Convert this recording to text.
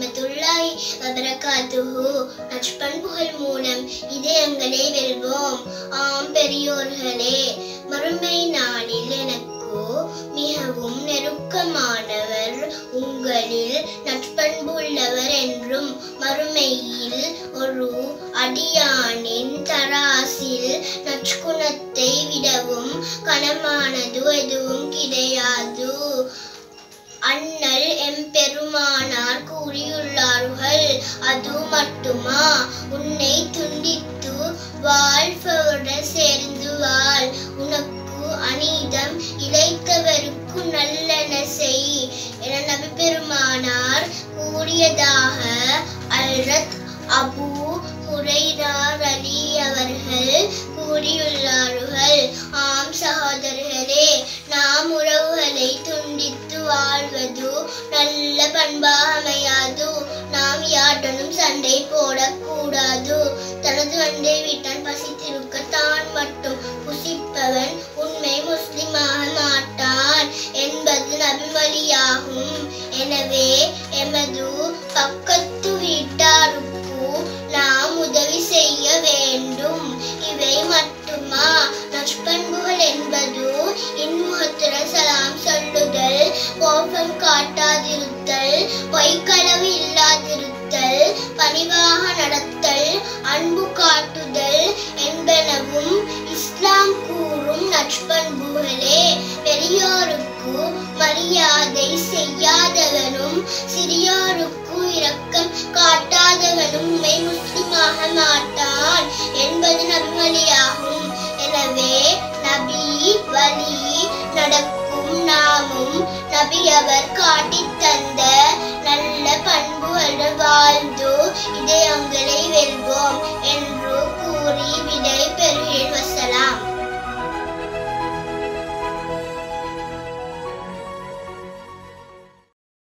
வரஹ்மத்துல்லாஹி வபரகாத்துஹு நட்பண்புகள் மூலம் இதயங்களை வெல்வோம் ஆம் பெரியோர்களே மறுமை நாளில் எனக்கோ மிகவும் நெருக்கமானவர் உங்களில் நட்பண்பு உள்ளவர் என்றும் மறுமையில் ஒரு அடியானின் தராசில் நற்குணத்தை விடவும் கனமானது எதுவும் கிடையாது அண்ணல் எம்பெருமானார் கூறியுள்ளார்கள் அது மட்டுமா உன்னை துண்டித்து வாழ்பவருடன் சேர்ந்து வாழ் உனக்கு அநீதம் இழைத்தவருக்கு நல்லன செய் என நபி பெருமானார் கூறியதாக அல்ரத் அபு ஹுரைரார் அலி அவர்கள் கூறியுள்ளார்கள் ஆம் சகோதரர்களே நாம் உறவுகளை துண்டித்து வாழ்வது நல்ல பண்பாக அமையாது நாம் யாருடனும் சண்டை போடக்கூடாது தனது அண்டை வீட்டான் பசித்திருக்க தான் மட்டும் புசிப்பவன் உண்மை முஸ்லிமாக மாட்டான் என்பது நபிமொழியாகும் எனவே எமது பக்கத்து வீட்டாருக்கு நாம் உதவி செய்ய வேண்டும் இவை மட்டுமா நற்பண்புகள் என்பது இன்முகத்துடன் சலாம் சொல்லுதல் கோபம் காட்டாதிருத்தல் பொய்க்களவு இல்லாதிருத்தல் பணிவாக நடத்தல் அன்பு காட்டுதல் என்பனவும் இஸ்லாம் கூறும் நற்பண்புகளே பெரியோருக்கு மரியாதை செய்யாதவனும் சிறியோருக்கு இரக்கம் காட்டாதவனும் உண்மை முஸ்லிமாக மாட்டான் என்பது நபிமொழியாகும் எனவே நபி வழி நடக்கும் நாமும் நபி அவர் காட்டி